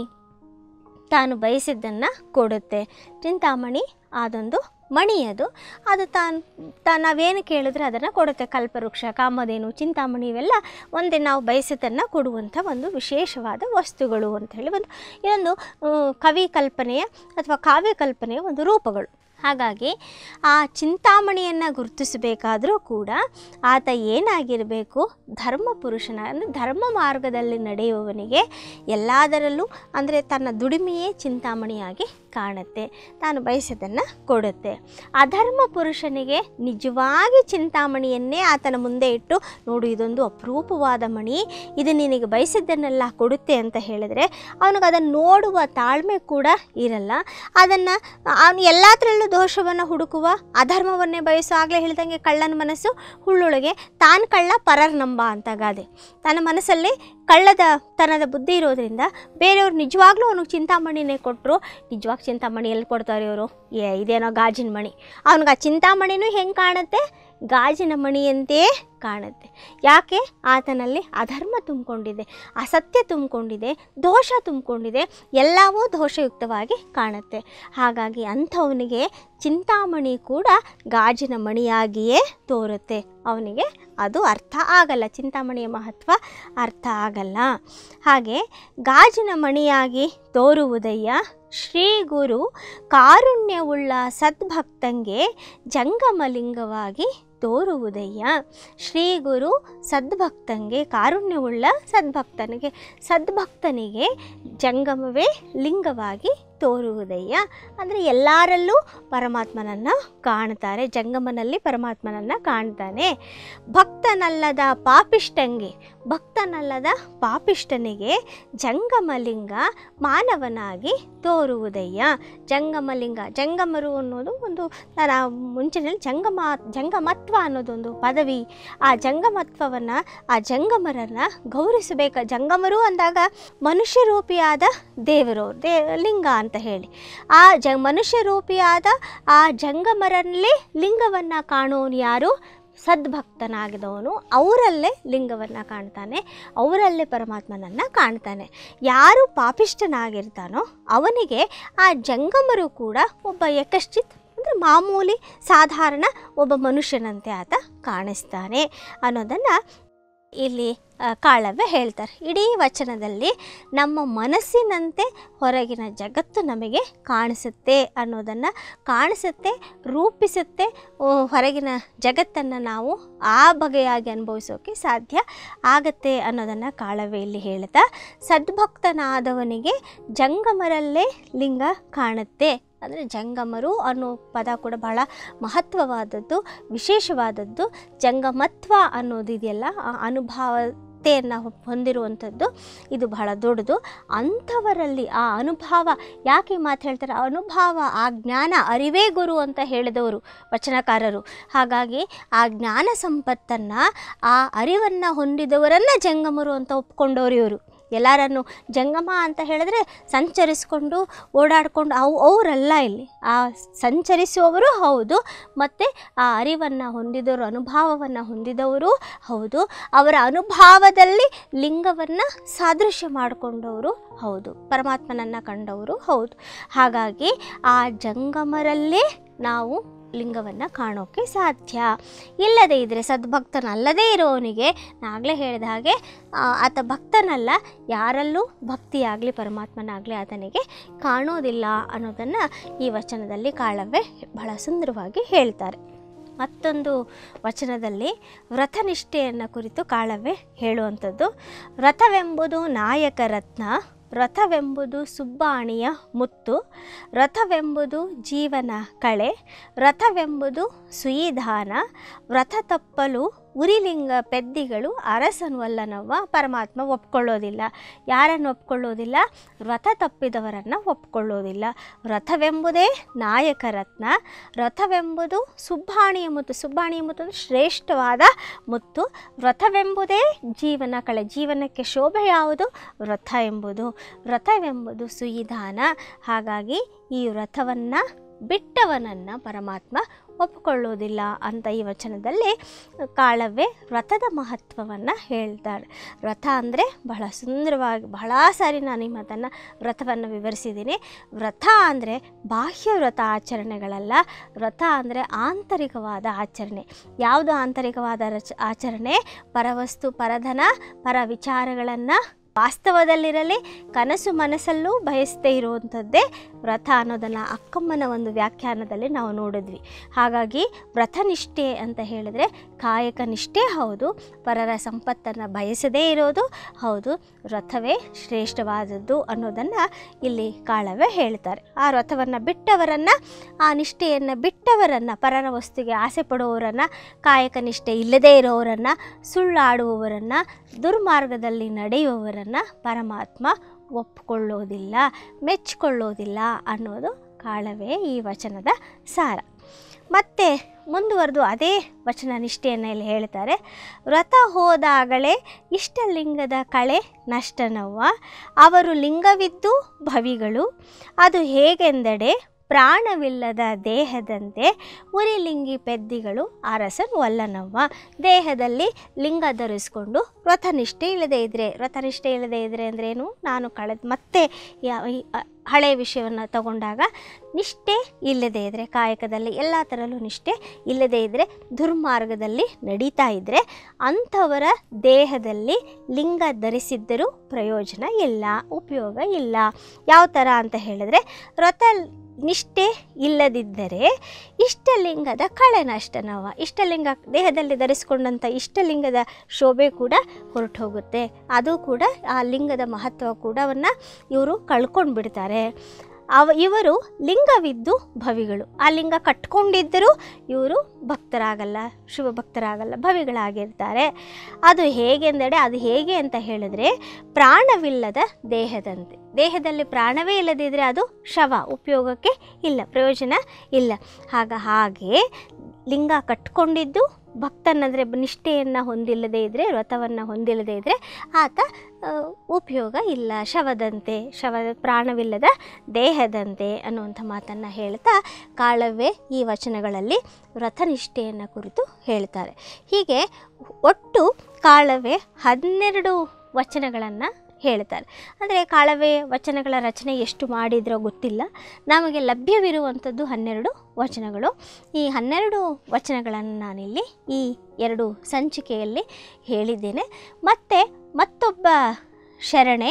ತಾನು ಬಯಸಿದ್ದನ್ನು ಕೊಡುತ್ತೆ ಚಿಂತಾಮಣಿ ಅದೊಂದು ಮಣಿ ಅದು ಅದು ತಾನು ತಾ ನಾವೇನು ಕೇಳಿದ್ರೆ ಅದನ್ನು ಕೊಡುತ್ತೆ ಕಲ್ಪವೃಕ್ಷ ಕಾಮಧೇನು ಚಿಂತಾಮಣಿ ಇವೆಲ್ಲ ಒಂದೇ ನಾವು ಬಯಸಿದ್ದನ್ನು ಕೊಡುವಂಥ ಒಂದು ವಿಶೇಷವಾದ ವಸ್ತುಗಳು ಅಂಥೇಳಿ ಒಂದು ಇದೊಂದು ಆ, ಕವಿ ಕಲ್ಪನೆಯ ಅಥವಾ ಕಾವ್ಯ ಕಲ್ಪನೆಯ ಒಂದು ರೂಪಗಳು ಹಾಗಾಗಿ ಆ ಚಿಂತಾಮಣಿಯನ್ನು ಗುರುತಿಸಬೇಕಾದರೂ ಕೂಡ ಆತ ಏನಾಗಿರಬೇಕು ಧರ್ಮ ಪುರುಷನ ಅಂದರೆ ಧರ್ಮ ಮಾರ್ಗದಲ್ಲಿ ನಡೆಯುವವನಿಗೆ ಎಲ್ಲದರಲ್ಲೂ ಅಂದರೆ ತನ್ನ ದುಡಿಮೆಯೇ ಚಿಂತಾಮಣಿಯಾಗಿ ಕಾಣುತ್ತೆ ತಾನು ಬಯಸಿದ್ದನ್ನು ಕೊಡುತ್ತೆ ಅಧರ್ಮ ಪುರುಷನಿಗೆ ನಿಜವಾಗಿ ಚಿಂತಾಮಣಿಯನ್ನೇ ಆತನ ಮುಂದೆ ಇಟ್ಟು ನೋಡು ಇದೊಂದು ಅಪರೂಪವಾದ ಮಣಿ ಇದು ನಿನಗೆ ಬಯಸಿದ್ದನ್ನೆಲ್ಲ ಕೊಡುತ್ತೆ ಅಂತ ಹೇಳಿದರೆ ಅವನಿಗೆ ಅದನ್ನು ನೋಡುವ ತಾಳ್ಮೆ ಕೂಡ ಇರಲ್ಲ ಅದನ್ನು ಅವನು ಎಲ್ಲದರಲ್ಲೂ ದೋಷವನ್ನು ಹುಡುಕುವ ಅಧರ್ಮವನ್ನೇ ಬಯಸೋ ಆಗಲೇ ಹೇಳ್ದಂಗೆ ಕಳ್ಳನ ಮನಸ್ಸು ಹುಳ್ಳುಳಿಗೆ ತಾನು ಕಳ್ಳ ಪರರ್ ನಂಬ ಅಂತ ಗಾದೆ ತನ್ನ ಮನಸ್ಸಲ್ಲಿ ಕಳ್ಳದ ತನದ ಬುದ್ಧಿ ಇರೋದ್ರಿಂದ ಬೇರೆಯವ್ರು ನಿಜವಾಗ್ಲೂ ಅವನಿಗೆ ಚಿಂತಾಮಣಿನೇ ಕೊಟ್ಟರು ನಿಜವಾಗಿ ಚಿಂತಾಮಣಿ ಎಲ್ಲಿ ಕೊಡ್ತಾರೆ ಇವರು ಏ ಇದೇನೋ ಗಾಜಿನ ಮಣಿ ಅವನಿಗೆ ಆ ಚಿಂತಾಮಣಿನೂ ಹೆಂಗೆ ಕಾಣುತ್ತೆ ಗಾಜಿನ ಮಣಿಯಂತೆಯೇ ಕಾಣುತ್ತೆ ಯಾಕೆ ಆತನಲ್ಲಿ ಅಧರ್ಮ ತುಂಬಿಕೊಂಡಿದೆ ಅಸತ್ಯ ತುಂಬಿಕೊಂಡಿದೆ ದೋಷ ತುಂಬಿಕೊಂಡಿದೆ ಎಲ್ಲವೂ ದೋಷಯುಕ್ತವಾಗಿ ಕಾಣುತ್ತೆ ಹಾಗಾಗಿ ಅಂಥವನಿಗೆ ಚಿಂತಾಮಣಿ ಕೂಡ ಗಾಜಿನ ಮಣಿಯಾಗಿಯೇ ತೋರುತ್ತೆ ಅವನಿಗೆ ಅದು ಅರ್ಥ ಆಗಲ್ಲ ಚಿಂತಾಮಣಿಯ ಮಹತ್ವ ಅರ್ಥ ಆಗಲ್ಲ ಹಾಗೆ ಗಾಜಿನ ಮಣಿಯಾಗಿ ತೋರುವುದಯ್ಯ ಶ್ರೀ ಗುರು ಕಾರುಣ್ಯವುಳ್ಳ ಸದ್ಭಕ್ತಂಗೆ ಜಂಗಮಲಿಂಗವಾಗಿ ತೋರುವುದಯ್ಯ ಶ್ರೀ ಗುರು ಸದ್ಭಕ್ತಂಗೆ ಕಾರುಣ್ಯವುಳ್ಳ ಸದ್ಭಕ್ತನಿಗೆ ಸದ್ಭಕ್ತನಿಗೆ ಜಂಗಮವೇ ಲಿಂಗವಾಗಿ ತೋರುವುದಯ್ಯ ಅಂದರೆ ಎಲ್ಲರಲ್ಲೂ ಪರಮಾತ್ಮನನ್ನು ಕಾಣ್ತಾರೆ ಜಂಗಮನಲ್ಲಿ ಪರಮಾತ್ಮನನ್ನು ಕಾಣ್ತಾನೆ ಭಕ್ತನಲ್ಲದ ಪಾಪಿಷ್ಟಂಗೆ ಭಕ್ತನಲ್ಲದ ಪಾಪಿಷ್ಟನಿಗೆ ಜಂಗಮಲಿಂಗ ಮಾನವನಾಗಿ ತೋರುವುದಯ್ಯ ಜಂಗಮಲಿಂಗ ಜಂಗಮರು ಅನ್ನೋದು ಒಂದು ನಾನು ಮುಂಚಿನಲ್ಲಿ ಜಂಗಮ ಜಂಗಮತ್ವ ಅನ್ನೋದೊಂದು ಪದವಿ ಆ ಜಂಗಮತ್ವವನ್ನು ಆ ಜಂಗಮರನ್ನು ಗೌರವಿಸಬೇಕು ಜಂಗಮರು ಅಂದಾಗ ಮನುಷ್ಯ ರೂಪಿಯಾದ ದೇವರು ದೇ ಲಿಂಗ ಅಂತ ಹೇಳಿ ಆ ಜ ಮನುಷ್ಯ ರೂಪಿಯಾದ ಆ ಜಂಗಮರಲ್ಲಿ ಲಿಂಗವನ್ನು ಕಾಣೋನು ಯಾರು ಸದ್ಭಕ್ತನಾಗಿದವನು ಅವರಲ್ಲೇ ಲಿಂಗವನ್ನು ಕಾಣ್ತಾನೆ ಅವರಲ್ಲೇ ಪರಮಾತ್ಮನನ್ನು ಕಾಣ್ತಾನೆ ಯಾರು ಪಾಪಿಷ್ಠನಾಗಿರ್ತಾನೋ ಅವನಿಗೆ ಆ ಜಂಗಮರು ಕೂಡ ಒಬ್ಬ ಯಕಶ್ಚಿತ್ ಅಂದರೆ ಮಾಮೂಲಿ ಸಾಧಾರಣ ಒಬ್ಬ ಮನುಷ್ಯನಂತೆ ಆತ ಕಾಣಿಸ್ತಾನೆ ಅನ್ನೋದನ್ನು ಇಲ್ಲಿ ಆ, ಕಾಳವ್ಯ ಹೇಳ್ತಾರೆ ಇಡೀ ವಚನದಲ್ಲಿ ನಮ್ಮ ಮನಸ್ಸಿನಂತೆ ಹೊರಗಿನ ಜಗತ್ತು ನಮಗೆ ಕಾಣಿಸುತ್ತೆ ಅನ್ನೋದನ್ನು ಕಾಣಿಸುತ್ತೆ ರೂಪಿಸುತ್ತೆ ಓ, ಹೊರಗಿನ ಜಗತ್ತನ್ನು ನಾವು ಆ ಬಗೆಯಾಗಿ ಅನುಭವಿಸೋಕೆ ಸಾಧ್ಯ ಆಗತ್ತೆ ಅನ್ನೋದನ್ನು ಕಾಳವ್ಯ ಇಲ್ಲಿ ಹೇಳ್ತಾ ಸದ್ಭಕ್ತನಾದವನಿಗೆ ಜಂಗಮರಲ್ಲೇ ಲಿಂಗ ಕಾಣುತ್ತೆ ಅಂದರೆ ಜಂಗಮರು ಅನ್ನೋ ಪದ ಕೂಡ ಬಹಳ ಮಹತ್ವವಾದದ್ದು ವಿಶೇಷವಾದದ್ದು ಜಂಗಮತ್ವ ಅನ್ನೋದಿದೆಯಲ್ಲ ಆ ಅನುಭವತೆಯನ್ನು ಹೊಂದಿರುವಂಥದ್ದು ಇದು ಬಹಳ ದೊಡ್ಡದು ಅಂಥವರಲ್ಲಿ ಆ ಅನುಭವ ಯಾಕೆ ಈ ಮಾತು ಹೇಳ್ತಾರೆ ಅನುಭವ ಆ ಜ್ಞಾನ ಅರಿವೇ ಗುರು ಅಂತ ಹೇಳಿದವರು ವಚನಕಾರರು ಹಾಗಾಗಿ ಆ ಜ್ಞಾನ ಸಂಪತ್ತನ್ನು ಆ ಅರಿವನ್ನು ಹೊಂದಿದವರನ್ನು ಜಂಗಮರು ಅಂತ ಒಪ್ಕೊಂಡವರು ಇವರು ಎಲ್ಲರನ್ನು ಜಂಗಮ ಅಂತ ಹೇಳಿದ್ರೆ ಸಂಚರಿಸ್ಕೊಂಡು ಓಡಾಡಿಕೊಂಡು ಅವು ಅವರಲ್ಲ ಇಲ್ಲಿ ಆ ಸಂಚರಿಸುವವರು ಹೌದು ಮತ್ತು ಆ ಅರಿವನ್ನು ಹೊಂದಿದವರು ಅನುಭವವನ್ನು ಹೊಂದಿದವರು ಹೌದು ಅವರ ಅನುಭವದಲ್ಲಿ ಲಿಂಗವನ್ನು ಸಾದೃಶ್ಯ ಮಾಡಿಕೊಂಡವರು ಹೌದು ಪರಮಾತ್ಮನನ್ನು ಕಂಡವರು ಹೌದು ಹಾಗಾಗಿ ಆ ಜಂಗಮರಲ್ಲೇ ನಾವು ಲಿಂಗವನ್ನು ಕಾಣೋಕ್ಕೆ ಸಾಧ್ಯ ಇಲ್ಲದೇ ಇದ್ದರೆ ಸದ್ಭಕ್ತನಲ್ಲದೇ ಇರೋವನಿಗೆ ನಾಗಲೇ ಹೇಳಿದ ಹಾಗೆ ಆ, ಆತ ಭಕ್ತನಲ್ಲ ಯಾರಲ್ಲೂ ಭಕ್ತಿಯಾಗಲಿ ಪರಮಾತ್ಮನಾಗಲಿ ಆತನಿಗೆ ಕಾಣೋದಿಲ್ಲ ಅನ್ನೋದನ್ನು ಈ ವಚನದಲ್ಲಿ ಕಾಳವ್ವೆ ಬಹಳ ಸುಂದರವಾಗಿ ಹೇಳ್ತಾರೆ ಮತ್ತೊಂದು ವಚನದಲ್ಲಿ ವ್ರತನಿಷ್ಠೆಯನ್ನು ಕುರಿತು ಕಾಳವ್ವೆ ಹೇಳುವಂಥದ್ದು ವ್ರತವೆಂಬುದು ನಾಯಕ ರತ್ನ ರಥವೆಂಬುದು ಸುಬ್ಬಾಣಿಯ ಮುತ್ತು ರಥವೆಂಬುದು ಜೀವನ ಕಳೆ ರಥವೆಂಬುದು ಸುಯಿಧಾನ ವ್ರತ ತಪ್ಪಲು ಉರಿಲಿಂಗ ಪೆದ್ದಿಗಳು ಅರಸನವಲ್ಲನವ್ವ ಪರಮಾತ್ಮ ಒಪ್ಕೊಳ್ಳೋದಿಲ್ಲ ಯಾರನ್ನು ಒಪ್ಕೊಳ್ಳೋದಿಲ್ಲ ವ್ರತ ತಪ್ಪಿದವರನ್ನು ಒಪ್ಕೊಳ್ಳೋದಿಲ್ಲ ವ್ರತವೆಂಬುದೇ ನಾಯಕ ರತ್ನ ರಥವೆಂಬುದು ಸುಬ್ಬಾಣಿಯ ಮುತ್ತು ಸುಬ್ಬಾಣಿಯ ಮುತ್ತು ಅಂದರೆ ಶ್ರೇಷ್ಠವಾದ ಮುತ್ತು ವ್ರತವೆಂಬುದೇ ಜೀವನ ಕಳೆ ಜೀವನಕ್ಕೆ ಶೋಭೆ ಯಾವುದು ವ್ರತ ಎಂಬುದು ವ್ರತವೆಂಬುದು ಸುಯಿಧಾನ ಹಾಗಾಗಿ ಈ ವ್ರತವನ್ನು ಬಿಟ್ಟವನನ್ನು ಪರಮಾತ್ಮ ಒಪ್ಪಿಕೊಳ್ಳೋದಿಲ್ಲ ಅಂತ ಈ ವಚನದಲ್ಲಿ ಕಾಳವ್ವೆ ವ್ರತದ ಮಹತ್ವವನ್ನು ಹೇಳ್ತಾಳೆ ವ್ರತ ಅಂದರೆ ಬಹಳ ಸುಂದರವಾಗಿ ಬಹಳ ಸಾರಿ ನಾನು ಈ ಮಾತನ್ನು ವ್ರತವನ್ನು ವಿವರಿಸಿದ್ದೀನಿ ವ್ರತ ಅಂದರೆ ಬಾಹ್ಯ ವ್ರತ ಆಚರಣೆಗಳಲ್ಲ ವ್ರತ ಅಂದರೆ ಆಂತರಿಕವಾದ ಆಚರಣೆ ಯಾವುದು ಆಂತರಿಕವಾದ ರಚ ಆಚರಣೆ ಪರವಸ್ತು ಪರಧನ ಪರ ವಿಚಾರಗಳನ್ನು ವಾಸ್ತವದಲ್ಲಿರಲಿ ಕನಸು ಮನಸ್ಸಲ್ಲೂ ಬಯಸದೇ ಇರುವಂಥದ್ದೇ ವ್ರತ ಅನ್ನೋದನ್ನು ಅಕ್ಕಮ್ಮನ ಒಂದು ವ್ಯಾಖ್ಯಾನದಲ್ಲಿ ನಾವು ನೋಡಿದ್ವಿ ಹಾಗಾಗಿ ವ್ರತನಿಷ್ಠೆ ಅಂತ ಹೇಳಿದರೆ ಕಾಯಕ ನಿಷ್ಠೆ ಹೌದು ಪರರ ಸಂಪತ್ತನ್ನು ಬಯಸದೇ ಇರೋದು ಹೌದು ವ್ರತವೇ ಶ್ರೇಷ್ಠವಾದದ್ದು ಅನ್ನೋದನ್ನು ಇಲ್ಲಿ ಕಾಳವೇ ಹೇಳ್ತಾರೆ ಆ ವ್ರತವನ್ನು ಬಿಟ್ಟವರನ್ನು ಆ ನಿಷ್ಠೆಯನ್ನು ಬಿಟ್ಟವರನ್ನು ಪರರ ವಸ್ತುಗೆ ಆಸೆ ಪಡುವವರನ್ನು ಕಾಯಕ ನಿಷ್ಠೆ ಇಲ್ಲದೇ ಇರೋವರನ್ನು ಸುಳ್ಳಾಡುವವರನ್ನು ದುರ್ಮಾರ್ಗದಲ್ಲಿ ನಡೆಯುವವರನ್ನು ಪರಮಾತ್ಮ ಒಪ್ಕೊಳ್ಳೋದಿಲ್ಲ ಮೆಚ್ಚಿಕೊಳ್ಳೋದಿಲ್ಲ ಅನ್ನೋದು ಕಾಳವೇ ಈ ವಚನದ ಸಾರ ಮತ್ತು ಮುಂದುವರೆದು ಅದೇ ವಚನ ನಿಷ್ಠೆಯನ್ನು ಇಲ್ಲಿ ಹೇಳ್ತಾರೆ ವ್ರತ ಹೋದಾಗಲೇ ಇಷ್ಟಲಿಂಗದ ಕಳೆ ನಷ್ಟನವ್ವ ಅವರು ಲಿಂಗವಿದ್ದು ಭವಿಗಳು ಅದು ಹೇಗೆಂದಡೆ ಪ್ರಾಣವಿಲ್ಲದ ದೇಹದಂತೆ ಉರಿಲಿಂಗಿ ಪೆದ್ದಿಗಳು ಅರಸನ್ ವಲ್ಲನವ್ವ ದೇಹದಲ್ಲಿ ಲಿಂಗ ಧರಿಸ್ಕೊಂಡು ವ್ರತನಿಷ್ಠೆ ಇಲ್ಲದೇ ಇದ್ದರೆ ವ್ರತನಿಷ್ಠೆ ಇಲ್ಲದೇ ಇದ್ದರೆ ಅಂದ್ರೇನು ನಾನು ಕಳೆದ ಮತ್ತೆ ಯಾ- ಈ- ಅ- ಹಳೆಯ ವಿಷಯವನ್ನು ತಗೊಂಡಾಗ ನಿಷ್ಠೆ ಇಲ್ಲದೇ ಇದ್ದರೆ ಕಾಯಕದಲ್ಲಿ ಎಲ್ಲ ಥರಲ್ಲೂ ನಿಷ್ಠೆ ಇಲ್ಲದೇ ಇದ್ದರೆ ದುರ್ಮಾರ್ಗದಲ್ಲಿ ನಡೀತಾ ಇದ್ದರೆ ಅಂಥವರ ದೇಹದಲ್ಲಿ ಲಿಂಗ ಧರಿಸಿದ್ದರೂ ಪ್ರಯೋಜನ ಇಲ್ಲ ಉಪಯೋಗ ಇಲ್ಲ ಯಾವ ಥರ ಅಂತ ಹೇಳಿದ್ರೆ ವ್ರತ ನಿಷ್ಠೆ ಇಲ್ಲದಿದ್ದರೆ ಇಷ್ಟಲಿಂಗದ ಕಳೆನಷ್ಟ ನಾವು ಇಷ್ಟಲಿಂಗ ದೇಹದಲ್ಲಿ ಧರಿಸಿಕೊಂಡಂಥ ಇಷ್ಟಲಿಂಗದ ಶೋಭೆ ಕೂಡ ಹೊರಟು ಹೋಗುತ್ತೆ ಅದು ಕೂಡ ಆ ಲಿಂಗದ ಮಹತ್ವ ಕೂಡವನ್ನು ಇವರು ಕಳ್ಕೊಂಡು ಬಿಡ್ತಾರೆ ಅವ ಇವರು ಲಿಂಗವಿದ್ದು ಭವಿಗಳು ಆ ಲಿಂಗ ಕಟ್ಕೊಂಡಿದ್ದರೂ ಇವರು ಭಕ್ತರಾಗಲ್ಲ ಶಿವ ಭಕ್ತರಾಗಲ್ಲ ಭವಿಗಳಾಗಿರ್ತಾರೆ ಅದು ಹೇಗೆಂದರೆ ಅದು ಹೇಗೆ ಅಂತ ಹೇಳಿದ್ರೆ ಪ್ರಾಣವಿಲ್ಲದ ದೇಹದಂತೆ ದೇಹದಲ್ಲಿ ಪ್ರಾಣವೇ ಇಲ್ಲದಿದ್ದರೆ ಅದು ಶವ ಉಪಯೋಗಕ್ಕೆ ಇಲ್ಲ ಪ್ರಯೋಜನ ಇಲ್ಲ ಆಗ ಹಾಗೆ ಲಿಂಗ ಕಟ್ಕೊಂಡಿದ್ದು ಭಕ್ತನಂದರೆ ನಿಷ್ಠೆಯನ್ನು ಹೊಂದಿಲ್ಲದೆ ಇದ್ದರೆ ವ್ರತವನ್ನು ಹೊಂದಿಲ್ಲದೆ ಇದ್ದರೆ ಆತ ಆ, ಉಪಯೋಗ ಇಲ್ಲ ಶವದಂತೆ ಶವ ಪ್ರಾಣವಿಲ್ಲದ ದೇಹದಂತೆ ಅನ್ನುವಂಥ ಮಾತನ್ನು ಹೇಳ್ತಾ ಕಾಳವ್ವೆ ಈ ವಚನಗಳಲ್ಲಿ ವ್ರತನಿಷ್ಠೆಯನ್ನು ಕುರಿತು ಹೇಳ್ತಾರೆ ಹೀಗೆ ಒಟ್ಟು ಕಾಳವ್ವೆ ಹನ್ನೆರಡು ವಚನಗಳನ್ನು ಹೇಳ್ತಾರೆ ಅಂದರೆ ಕಾಳವೆ ವಚನಗಳ ರಚನೆ ಎಷ್ಟು ಮಾಡಿದ್ರೋ ಗೊತ್ತಿಲ್ಲ ನಮಗೆ ಲಭ್ಯವಿರುವಂಥದ್ದು ಹನ್ನೆರಡು ವಚನಗಳು ಈ ಹನ್ನೆರಡು ವಚನಗಳನ್ನು ನಾನಿಲ್ಲಿ ಈ ಎರಡು ಸಂಚಿಕೆಯಲ್ಲಿ ಹೇಳಿದ್ದೇನೆ ಮತ್ತು ಮತ್ತೊಬ್ಬ ಶರಣೆ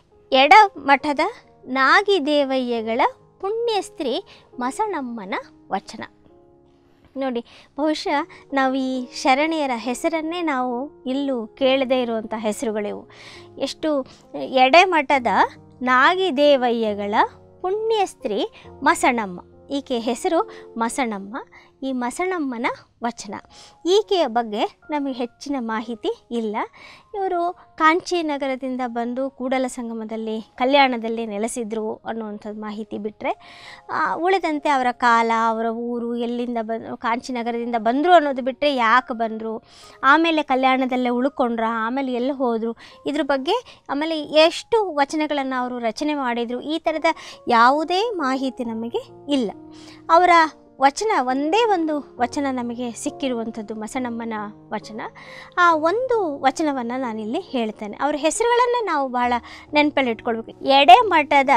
ಎಡಮಠದ ನಾಗಿದೇವಯ್ಯಗಳ ಪುಣ್ಯಸ್ತ್ರೀ ಮಸಣಮ್ಮನ ವಚನ ನೋಡಿ ಬಹುಶಃ ನಾವು ಈ ಶರಣೆಯರ ಹೆಸರನ್ನೇ ನಾವು ಇಲ್ಲೂ ಕೇಳದೇ ಇರುವಂಥ ಹೆಸರುಗಳಿವು ಎಷ್ಟು ಎಡೆಮಠದ ನಾಗಿದೇವಯ್ಯಗಳ ಪುಣ್ಯಸ್ತ್ರೀ ಮಸಣಮ್ಮ ಈಕೆ ಹೆಸರು ಮಸಣಮ್ಮ ಈ ಮಸಣಮ್ಮನ ವಚನ ಈಕೆಯ ಬಗ್ಗೆ ನಮಗೆ ಹೆಚ್ಚಿನ ಮಾಹಿತಿ ಇಲ್ಲ ಇವರು ಕಾಂಚಿ ನಗರದಿಂದ ಬಂದು ಕೂಡಲ ಸಂಗಮದಲ್ಲಿ ಕಲ್ಯಾಣದಲ್ಲಿ ನೆಲೆಸಿದ್ರು ಅನ್ನುವಂಥದ್ದು ಮಾಹಿತಿ ಬಿಟ್ಟರೆ ಉಳಿದಂತೆ ಅವರ ಕಾಲ ಅವರ ಊರು ಎಲ್ಲಿಂದ ಬಂದು ಕಾಂಚಿ ನಗರದಿಂದ ಬಂದರು ಅನ್ನೋದು ಬಿಟ್ಟರೆ ಯಾಕೆ ಬಂದರು ಆಮೇಲೆ ಕಲ್ಯಾಣದಲ್ಲೇ ಉಳ್ಕೊಂಡ್ರ ಆಮೇಲೆ ಎಲ್ಲಿ ಹೋದರು ಇದ್ರ ಬಗ್ಗೆ ಆಮೇಲೆ ಎಷ್ಟು ವಚನಗಳನ್ನು ಅವರು ರಚನೆ ಮಾಡಿದರು ಈ ಥರದ ಯಾವುದೇ ಮಾಹಿತಿ ನಮಗೆ ಇಲ್ಲ ಅವರ ವಚನ ಒಂದೇ ಒಂದು ವಚನ ನಮಗೆ ಸಿಕ್ಕಿರುವಂಥದ್ದು ಮಸಣಮ್ಮನ ವಚನ ಆ ಒಂದು ವಚನವನ್ನು ನಾನಿಲ್ಲಿ ಹೇಳ್ತೇನೆ ಅವ್ರ ಹೆಸರುಗಳನ್ನು ನಾವು ಭಾಳ ನೆನಪಲ್ಲಿ ಇಟ್ಕೊಳ್ಬೇಕು ಎಡೆಮಠದ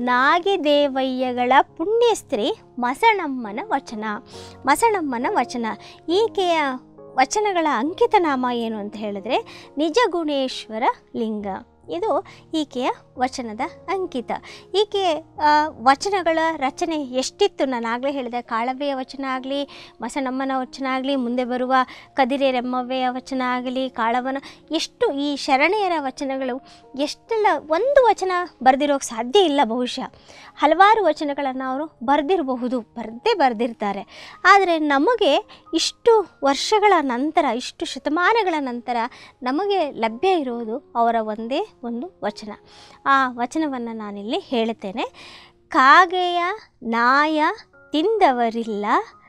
ನಾಗಿದೇವಯ್ಯಗಳ ಪುಣ್ಯಸ್ತ್ರೀ ಮಸಣಮ್ಮನ ವಚನ ಮಸಣಮ್ಮನ ವಚನ ಈಕೆಯ ವಚನಗಳ ಅಂಕಿತ ನಾಮ ಏನು ಅಂತ ಹೇಳಿದ್ರೆ ನಿಜಗುಣೇಶ್ವರ ಲಿಂಗ ಇದು ಈಕೆಯ ವಚನದ ಅಂಕಿತ ಈಕೆ ಆ, ವಚನಗಳ ರಚನೆ ಎಷ್ಟಿತ್ತು ನಾನು ಆಗಲೇ ಹೇಳಿದೆ ಕಾಳವ್ವೆಯ ವಚನ ಆಗಲಿ ಮಸಣಮ್ಮನ ವಚನ ಆಗಲಿ ಮುಂದೆ ಬರುವ ಕದಿರೆ ರೆಮ್ಮವ್ವೆಯ ವಚನ ಆಗಲಿ ಕಾಳವನ ಎಷ್ಟು ಈ ಶರಣೆಯರ ವಚನಗಳು ಎಷ್ಟೆಲ್ಲ ಒಂದು ವಚನ ಬರೆದಿರೋಕ್ಕೆ ಸಾಧ್ಯ ಇಲ್ಲ ಬಹುಶಃ ಹಲವಾರು ವಚನಗಳನ್ನು ಅವರು ಬರೆದಿರಬಹುದು ಬರೆದೇ ಬರೆದಿರ್ತಾರೆ ಆದರೆ ನಮಗೆ ಇಷ್ಟು ವರ್ಷಗಳ ನಂತರ ಇಷ್ಟು ಶತಮಾನಗಳ ನಂತರ ನಮಗೆ ಲಭ್ಯ ಇರುವುದು ಅವರ ಒಂದೇ ಒಂದು ವಚನ ಆ ವಚನವನ್ನು ನಾನಿಲ್ಲಿ ಹೇಳುತ್ತೇನೆ ಕಾಗೆಯ ನಾಯ ತಿಂದವರಿಲ್ಲ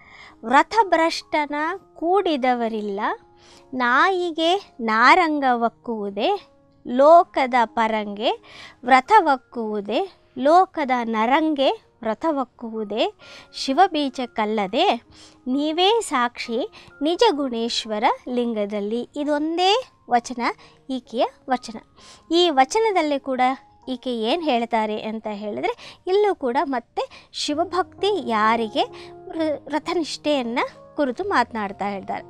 ವ್ರತಭ್ರಷ್ಟನ ಕೂಡಿದವರಿಲ್ಲ ನಾಯಿಗೆ ನಾರಂಗವಕ್ಕುವುದೇ ಲೋಕದ ಪರಂಗೆ ವ್ರತವಕ್ಕುವುದೇ ಲೋಕದ ನರಂಗೆ ವ್ರತವಕ್ಕುವುದೇ ಶಿವಬೀಜಕ್ಕಲ್ಲದೆ ನೀವೇ ಸಾಕ್ಷಿ ನಿಜ ಗುಣೇಶ್ವರ ಲಿಂಗದಲ್ಲಿ ಇದೊಂದೇ ವಚನ ಈಕೆಯ ವಚನ ಈ ವಚನದಲ್ಲಿ ಕೂಡ ಈಕೆ ಏನು ಹೇಳ್ತಾರೆ ಅಂತ ಹೇಳಿದ್ರೆ ಇಲ್ಲೂ ಕೂಡ ಮತ್ತೆ ಶಿವಭಕ್ತಿ ಯಾರಿಗೆ ವೃ- ವ್ರತನಿಷ್ಠೆಯನ್ನು ಕುರಿತು ಮಾತನಾಡ್ತಾ ಹೇಳ್ತಾರೆ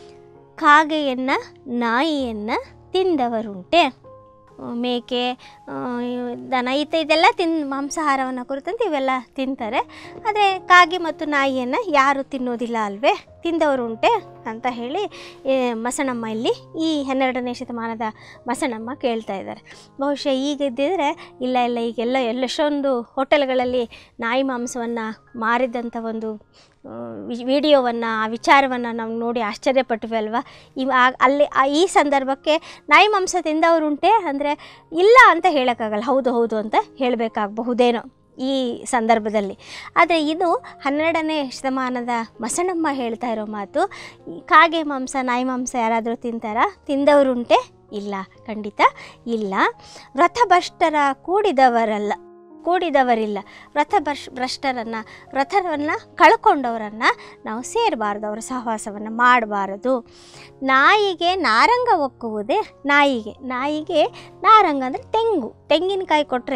ಕಾಗೆಯನ್ನು ನಾಯಿಯನ್ನು ತಿಂದವರುಂಟೆ ಆ, ಮೇಕೆ ಆ, ಇವ್- ದನ ಈತ ಇದೆಲ್ಲ ತಿನ್ ಮಾಂಸಾಹಾರವನ್ನು ಕುರಿತಂತೆ ಇವೆಲ್ಲ ತಿಂತಾರೆ ಆದರೆ ಕಾಗೆ ಮತ್ತು ನಾಯಿಯನ್ನು ಯಾರು ತಿನ್ನೋದಿಲ್ಲ ಅಲ್ವೇ ತಿಂದವರುಂಟೆ ಅಂತ ಹೇಳಿ ಏ, ಮಸಣಮ್ಮ ಇಲ್ಲಿ ಈ ಹನ್ನೆರಡನೇ ಶತಮಾನದ ಮಸಣಮ್ಮ ಕೇಳ್ತಾ ಇದ್ದಾರೆ ಬಹುಶಃ ಈಗ ಇದ್ದಿದ್ರೆ ಇಲ್ಲ ಇಲ್ಲ ಈಗೆಲ್ಲ ಎಲ್ಲೆಷ್ಟೊಂದು ಹೋಟೆಲ್ಗಳಲ್ಲಿ ನಾಯಿ ಮಾಂಸವನ್ನು ಮಾರಿದಂಥ ಒಂದು ವಿಡಿಯೋವನ್ನು ಆ ವಿಚಾರವನ್ನು ನಾವು ನೋಡಿ ಆಶ್ಚರ್ಯಪಟ್ವಿ ಅಲ್ವಾ ಇವ ಆ- ಅಲ್ಲಿ ಆ- ಈ ಸಂದರ್ಭಕ್ಕೆ ನಾಯಿ ಮಾಂಸ ತಿಂದವರುಂಟೆ ಅಂದರೆ ಇಲ್ಲ ಅಂತ ಹೇಳೋಕ್ಕಾಗಲ್ಲ ಹೌದು ಹೌದು ಅಂತ ಹೇಳಬೇಕಾಗಬಹುದೇನೋ ಈ ಸಂದರ್ಭದಲ್ಲಿ ಆದರೆ ಇದು ಹನ್ನೆರಡನೇ ಶತಮಾನದ ಮಸಣಮ್ಮ ಹೇಳ್ತಾ ಇರೋ ಮಾತು ಈ ಕಾಗೆ ಮಾಂಸ ನಾಯಿ ಮಾಂಸ ಯಾರಾದರೂ ತಿಂತಾರಾ ತಿಂದವರುಂಟೆ ಇಲ್ಲ ಖಂಡಿತ ಇಲ್ಲ ವ್ರತಭ್ರಷ್ಟರ ಕೂಡಿದವರಲ್ಲ ಕೂಡಿದವರಿಲ್ಲ ವ್ರತ ಭ್ರಷ್ ಭ್ರಷ್ಟರನ್ನು ವ್ರತವನ್ನು ಕಳ್ಕೊಂಡವರನ್ನು ನಾವು ಸೇರಬಾರ್ದು ಅವರ ಸಹವಾಸವನ್ನು ಮಾಡಬಾರದು ನಾಯಿಗೆ ನಾರಂಗ ಒಕ್ಕುವುದೇ ನಾಯಿಗೆ ನಾಯಿಗೆ ನಾರಂಗ ಅಂದರೆ ತೆಂಗು ತೆಂಗಿನಕಾಯಿ ಕೊಟ್ಟರೆ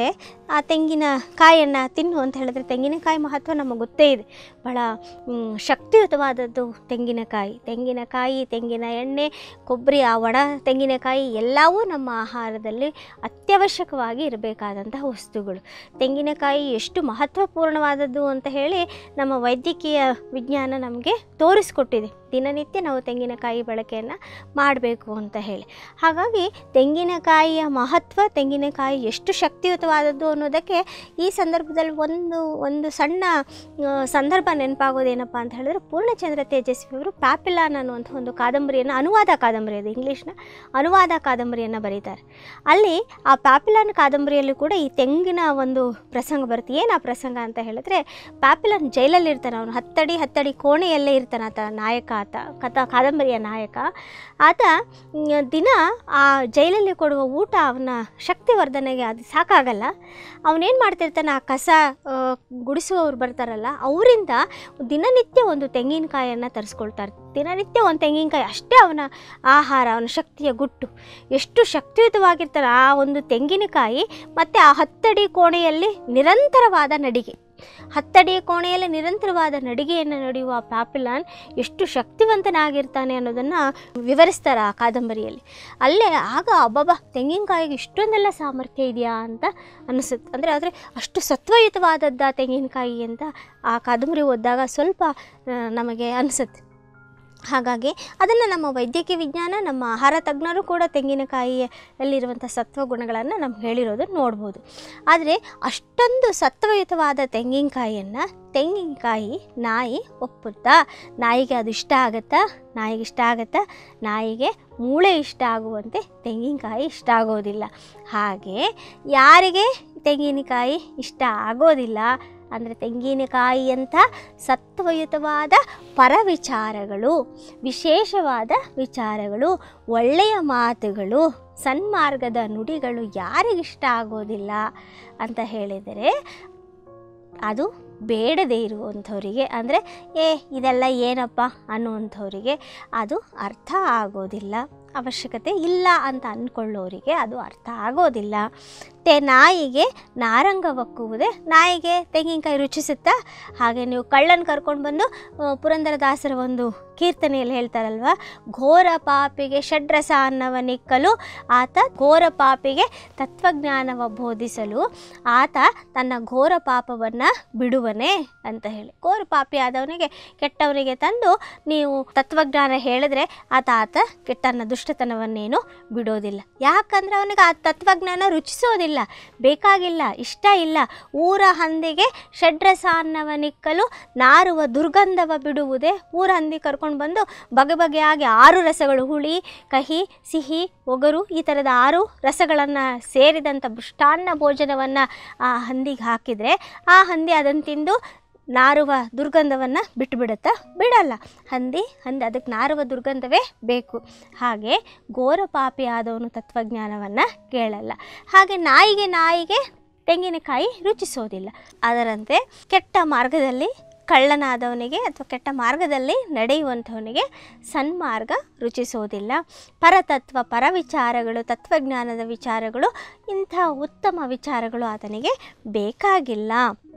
ಆ ತೆಂಗಿನ ಕಾಯನ್ನು ತಿನ್ನು ಅಂತ ಹೇಳಿದ್ರೆ ತೆಂಗಿನಕಾಯಿ ಮಹತ್ವ ನಮಗೆ ಗೊತ್ತೇ ಇದೆ ಬಹಳ ಮ್, ಶಕ್ತಿಯುತವಾದದ್ದು ತೆಂಗಿನಕಾಯಿ ತೆಂಗಿನಕಾಯಿ ತೆಂಗಿನ ಎಣ್ಣೆ ಕೊಬ್ಬರಿ ಆ ಒಣ ತೆಂಗಿನಕಾಯಿ ಎಲ್ಲವೂ ನಮ್ಮ ಆಹಾರದಲ್ಲಿ ಅತ್ಯವಶ್ಯಕವಾಗಿ ಇರಬೇಕಾದಂತಹ ವಸ್ತುಗಳು ತೆಂಗಿನಕಾಯಿ ಎಷ್ಟು ಮಹತ್ವಪೂರ್ಣವಾದದ್ದು ಅಂತ ಹೇಳಿ ನಮ್ಮ ವೈದ್ಯಕೀಯ ವಿಜ್ಞಾನ ನಮಗೆ ತೋರಿಸ್ಕೊಟ್ಟಿದೆ ದಿನನಿತ್ಯ ನಾವು ತೆಂಗಿನಕಾಯಿ ಬಳಕೆಯನ್ನು ಮಾಡಬೇಕು ಅಂತ ಹೇಳಿ ಹಾಗಾಗಿ ತೆಂಗಿನಕಾಯಿಯ ಮಹತ್ವ ತೆಂಗಿನಕಾಯಿ ಎಷ್ಟು ಶಕ್ತಿಯುತವಾದದ್ದು ಅನ್ನೋದಕ್ಕೆ ಈ ಸಂದರ್ಭದಲ್ಲಿ ಒಂದು ಒಂದು ಸಣ್ಣ ಆ, ಸಂದರ್ಭ ನೆನಪಾಗೋದೇನಪ್ಪ ಅಂತ ಹೇಳಿದ್ರೆ ಪೂರ್ಣಚಂದ್ರ ತೇಜಸ್ವಿ ಅವರು ಪ್ಯಾಪಿಲಾನ್ ಅನ್ನುವಂಥ ಒಂದು ಕಾದಂಬರಿಯನ್ನು ಅನುವಾದ ಕಾದಂಬರಿ ಅದು ಇಂಗ್ಲೀಷ್ನ ಅನುವಾದ ಕಾದಂಬರಿಯನ್ನು ಬರೀತಾರೆ ಅಲ್ಲಿ ಆ ಪ್ಯಾಪಿಲಾನ್ ಕಾದಂಬರಿಯಲ್ಲಿ ಕೂಡ ಈ ತೆಂಗಿನ ಒಂದು ಪ್ರಸಂಗ ಬರುತ್ತೆ ಏನು ಆ ಪ್ರಸಂಗ ಅಂತ ಹೇಳಿದ್ರೆ ಪ್ಯಾಪಿಲಾನ್ ಜೈಲಲ್ಲಿ ಇರ್ತಾನೆ ಅವನು ಹತ್ತಡಿ ಹತ್ತಡಿ ಕೋಣೆಯಲ್ಲೇ ಇರ್ತಾನೆ ಆತ ನಾಯಕ ಆತ ಕಥಾ ಕಾದಂಬರಿಯ ನಾಯಕ ಆತ ಮ್, ದಿನ ಆ ಜೈಲಲ್ಲಿ ಕೊಡುವ ಊಟ ಅವನ ಶಕ್ತಿವರ್ಧನೆಗೆ ಅದು ಸಾಕಾಗಲ್ಲ ಅವನೇನು ಮಾಡ್ತಿರ್ತಾನೆ ಆ ಕಸ ಆ, ಗುಡಿಸುವವ್ರು ಬರ್ತಾರಲ್ಲ ಅವರಿಂದ ದಿನನಿತ್ಯ ಒಂದು ತೆಂಗಿನಕಾಯನ್ನು ತರಿಸ್ಕೊಳ್ತಾರೆ ದಿನನಿತ್ಯ ಒಂದು ತೆಂಗಿನಕಾಯಿ ಅಷ್ಟೇ ಅವನ ಆಹಾರ ಅವನ ಶಕ್ತಿಯ ಗುಟ್ಟು ಎಷ್ಟು ಶಕ್ತಿಯುತವಾಗಿರ್ತಾರೆ ಆ ಒಂದು ತೆಂಗಿನಕಾಯಿ ಮತ್ತು ಆ ಹತ್ತಡಿ ಕೋಣೆಯಲ್ಲಿ ನಿರಂತರವಾದ ನಡಿಗೆ ಹತ್ತಡಿ ಕೋಣೆಯಲ್ಲಿ ನಿರಂತರವಾದ ನಡಿಗೆಯನ್ನು ನಡೆಯುವ ಪ್ಯಾಪಿಲಾನ್ ಎಷ್ಟು ಶಕ್ತಿವಂತನಾಗಿರ್ತಾನೆ ಅನ್ನೋದನ್ನು ವಿವರಿಸ್ತಾರೆ ಆ ಕಾದಂಬರಿಯಲ್ಲಿ ಅಲ್ಲೇ ಆಗ ಅಬ್ಬಬ್ಬ ತೆಂಗಿನಕಾಯಿಗೆ ಇಷ್ಟೊಂದೆಲ್ಲ ಸಾಮರ್ಥ್ಯ ಇದೆಯಾ ಅಂತ ಅನಿಸುತ್ತೆ ಅಂದರೆ ಆದರೆ ಅಷ್ಟು ಸತ್ವಯುತವಾದದ್ದ ತೆಂಗಿನಕಾಯಿ ಅಂತ ಆ ಕಾದಂಬರಿ ಓದಿದಾಗ ಸ್ವಲ್ಪ ಆ, ನಮಗೆ ಅನಿಸುತ್ತೆ ಹಾಗಾಗಿ ಅದನ್ನು ನಮ್ಮ ವೈದ್ಯಕೀಯ ವಿಜ್ಞಾನ ನಮ್ಮ ಆಹಾರ ತಜ್ಞರು ಕೂಡ ತೆಂಗಿನಕಾಯಿಯಲ್ಲಿರುವಂಥ ಸತ್ವ ಗುಣಗಳನ್ನು ನಮ್ಗೆ ಹೇಳಿರೋದು ನೋಡ್ಬೋದು ಆದರೆ ಅಷ್ಟೊಂದು ಸತ್ವಯುತವಾದ ತೆಂಗಿನಕಾಯಿಯನ್ನು ತೆಂಗಿನಕಾಯಿ ನಾಯಿ ಒಪ್ಪುತ್ತಾ ನಾಯಿಗೆ ಅದು ಇಷ್ಟ ಆಗುತ್ತಾ ನಾಯಿಗೆ ಇಷ್ಟ ಆಗುತ್ತಾ ನಾಯಿಗೆ ಮೂಳೆ ಇಷ್ಟ ಆಗುವಂತೆ ತೆಂಗಿನಕಾಯಿ ಇಷ್ಟ ಆಗೋದಿಲ್ಲ ಹಾಗೆ ಯಾರಿಗೆ ತೆಂಗಿನಕಾಯಿ ಇಷ್ಟ ಆಗೋದಿಲ್ಲ ಅಂದರೆ ತೆಂಗಿನಕಾಯಿಯಂಥ ಸತ್ವಯುತವಾದ ಪರವಿಚಾರಗಳು ವಿಶೇಷವಾದ ವಿಚಾರಗಳು ಒಳ್ಳೆಯ ಮಾತುಗಳು ಸನ್ಮಾರ್ಗದ ನುಡಿಗಳು ಯಾರಿಗಿಷ್ಟ ಆಗೋದಿಲ್ಲ ಅಂತ ಹೇಳಿದರೆ ಅದು ಬೇಡದೇ ಇರುವಂಥವರಿಗೆ ಅಂದರೆ ಏ ಇದೆಲ್ಲ ಏನಪ್ಪ ಅನ್ನುವಂಥವರಿಗೆ ಅದು ಅರ್ಥ ಆಗೋದಿಲ್ಲ ಅವಶ್ಯಕತೆ ಇಲ್ಲ ಅಂತ ಅಂದ್ಕೊಳ್ಳೋರಿಗೆ ಅದು ಅರ್ಥ ಆಗೋದಿಲ್ಲ ತೆ ನಾಯಿಗೆ ನಾರಂಗ ಒಕ್ಕುವುದೇ ನಾಯಿಗೆ ತೆಂಗಿನಕಾಯಿ ರುಚಿಸುತ್ತಾ ಹಾಗೆ ನೀವು ಕಳ್ಳನ ಕರ್ಕೊಂಡು ಬಂದು ಆ, ಪುರಂದರದಾಸರ ಒಂದು ಕೀರ್ತನೆಯಲ್ಲಿ ಹೇಳ್ತಾರಲ್ವ ಘೋರ ಪಾಪಿಗೆ ಷಡ್ರಸ ಅನ್ನವನಿಕ್ಕಲು ಆತ ಘೋರ ಪಾಪಿಗೆ ತತ್ವಜ್ಞಾನವ ಬೋಧಿಸಲು ಆತ ತನ್ನ ಘೋರ ಪಾಪವನ್ನು ಬಿಡುವನೇ ಅಂತ ಹೇಳಿ ಘೋರ ಪಾಪಿ ಆದವನಿಗೆ ಕೆಟ್ಟವನಿಗೆ ತಂದು ನೀವು ತತ್ವಜ್ಞಾನ ಹೇಳಿದ್ರೆ ಆತ ಆತ ಕೆಟ್ಟನ್ನ ದುಷ್ಟತನವನ್ನೇನು ಬಿಡೋದಿಲ್ಲ ಯಾಕಂದ್ರೆ ಅವನಿಗೆ ಆ ತತ್ವಜ್ಞಾನ ರುಚಿಸೋದಿಲ್ಲ ಬೇಕಾಗಿಲ್ಲ ಇಷ್ಟ ಇಲ್ಲ ಊರ ಹಂದಿಗೆ ಷಡ್ರಸ ಅನ್ನವನಿಕ್ಕಲು ನಾರುವ ದುರ್ಗಂಧವ ಬಿಡುವುದೇ ಊರ ಹಂದಿ ಕರ್ಕೊಂಡು ಬಂದು ಬಗೆ ಬಗೆಯಾಗಿ ಆರು ರಸಗಳು ಹುಳಿ ಕಹಿ ಸಿಹಿ ಒಗರು ಈ ಥರದ ಆರು ರಸಗಳನ್ನು ಸೇರಿದಂಥ ಮೃಷ್ಟಾನ್ನ ಭೋಜನವನ್ನು ಆ ಹಂದಿಗೆ ಹಾಕಿದರೆ ಆ ಹಂದಿ ಅದನ್ನು ತಿಂದು ನಾರುವ ದುರ್ಗಂಧವನ್ನು ಬಿಟ್ಟುಬಿಡುತ್ತಾ ಬಿಡಲ್ಲ ಹಂದಿ ಹಂದಿ ಅದಕ್ಕೆ ನಾರುವ ದುರ್ಗಂಧವೇ ಬೇಕು ಹಾಗೆ ಘೋರ ಪಾಪಿ ಆದವನು ತತ್ವಜ್ಞಾನವನ್ನು ಕೇಳಲ್ಲ ಹಾಗೆ ನಾಯಿಗೆ ನಾಯಿಗೆ ತೆಂಗಿನಕಾಯಿ ರುಚಿಸೋದಿಲ್ಲ ಅದರಂತೆ ಕೆಟ್ಟ ಮಾರ್ಗದಲ್ಲಿ ಕಳ್ಳನಾದವನಿಗೆ ಅಥವಾ ಕೆಟ್ಟ ಮಾರ್ಗದಲ್ಲಿ ನಡೆಯುವಂಥವನಿಗೆ ಸನ್ಮಾರ್ಗ ರುಚಿಸೋದಿಲ್ಲ ಪರತತ್ವ ಪರವಿಚಾರಗಳು ತತ್ವಜ್ಞಾನದ ವಿಚಾರಗಳು ಇಂಥ ಉತ್ತಮ ವಿಚಾರಗಳು ಆತನಿಗೆ ಬೇಕಾಗಿಲ್ಲ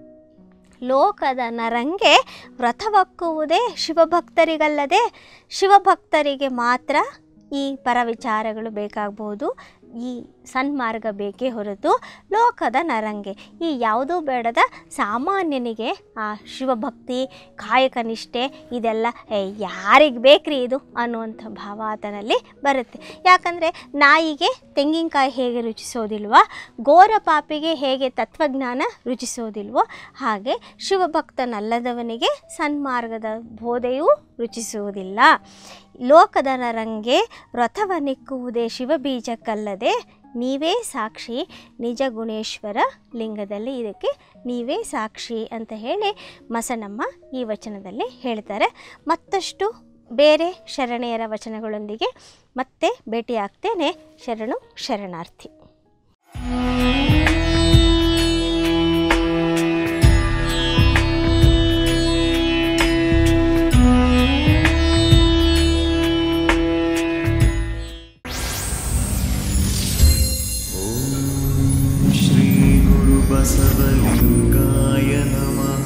ಲೋಕದ ನರಂಗೆ ವ್ರತವಕ್ಕುವುದೇ ಶಿವಭಕ್ತರಿಗಲ್ಲದೆ ಶಿವಭಕ್ತರಿಗೆ ಮಾತ್ರ ಈ ಪರವಿಚಾರಗಳು ಬೇಕಾಗ್ಬೋದು ಈ ಸನ್ಮಾರ್ಗ ಬೇಕೇ ಹೊರತು ಲೋಕದ ನರಂಗೆ ಈ ಯಾವುದೂ ಬೇಡದ ಸಾಮಾನ್ಯನಿಗೆ ಆ ಶಿವಭಕ್ತಿ ಕಾಯಕ ನಿಷ್ಠೆ ಇದೆಲ್ಲ ಯಾರಿಗೆ ಬೇಕ್ರಿ ಇದು ಅನ್ನುವಂಥ ಭಾವ ಆತನಲ್ಲಿ ಬರುತ್ತೆ ಯಾಕಂದರೆ ನಾಯಿಗೆ ತೆಂಗಿನಕಾಯಿ ಹೇಗೆ ರುಚಿಸೋದಿಲ್ವೋ ಘೋರ ಪಾಪಿಗೆ ಹೇಗೆ ತತ್ವಜ್ಞಾನ ರುಚಿಸೋದಿಲ್ವೋ ಹಾಗೆ ಶಿವಭಕ್ತನಲ್ಲದವನಿಗೆ ಸನ್ಮಾರ್ಗದ ಬೋಧೆಯೂ ರುಚಿಸುವುದಿಲ್ಲ ಲೋಕದ ನರಂಗೆ ವ್ರತವನಿಕ್ಕುವುದೇ ಶಿವಬೀಜಕ್ಕಲ್ಲದೆ ನೀವೇ ಸಾಕ್ಷಿ ನಿಜ ಗುಣೇಶ್ವರ ಲಿಂಗದಲ್ಲಿ ಇದಕ್ಕೆ ನೀವೇ ಸಾಕ್ಷಿ ಅಂತ ಹೇಳಿ ಮಸನಮ್ಮ ಈ ವಚನದಲ್ಲಿ ಹೇಳ್ತಾರೆ ಮತ್ತಷ್ಟು ಬೇರೆ ಶರಣೆಯರ ವಚನಗಳೊಂದಿಗೆ ಮತ್ತೆ ಭೇಟಿಯಾಗ್ತೇನೆ ಶರಣು ಶರಣಾರ್ಥಿ श्रीगुरुपरम्परायै बसवलिङ्गाय नमः